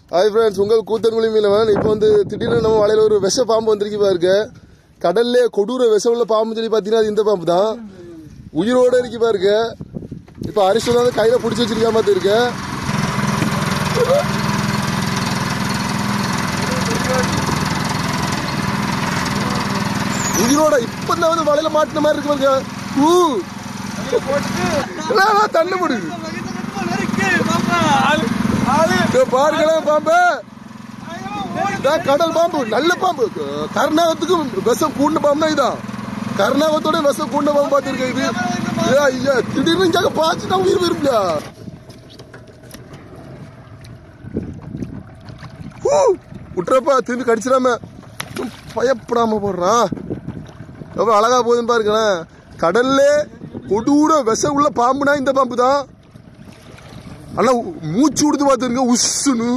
hi friends உங்கள் கூத்தன்குழி மீனவன் இப்போ வந்து திடீர்னு நம்ம வலையில ஒரு விஷ பாம்பு வந்திருக்கு பாருங்க கடல்ல கொடூர விஷம் உள்ள பாம்பு சொல்லி பார்த்தீங்கன்னா அது இந்த பாம்பு தான் உயிரோட இருக்கு பாருங்க இப்போ அரிசி வந்து கையில பிடிச்சி வச்சிருக்கா மாதிரி இருக்கு உயிரோட இப்ப தான் வந்து வலையில மாட்டின மாதிரி இருக்கு பாருங்க ஊ இல்ல, இல்ல, தண்ணி முடியுது பாருங்களேன் பாம்பு இதான் கடல் பாம்பு நல்ல பாம்பு கர்நாகத்துக்கும் விஷம் கூண்ட பாம்புனா இதான் கர்நாகத்தோட விஷம் கூண்ட பாம்பு பார்த்துருக்கேன் இது ஏ, ஐயா திடீர்னு இங்க பார்த்துட்டா உயிர் விரும்பலையா விட்டுறப்பா திரும்பி கடிச்சிடாம பயப்படாம போடுறான் எவ்வளவு அழகா போகுதுன்னு பாருங்களேன் கடல்ல கொடூர விஷம் உள்ள பாம்புனா இந்த பாம்பு தான் ஆனா மூச்சு விடுத்து பார்த்துருங்க உஸ்ஸுன்னு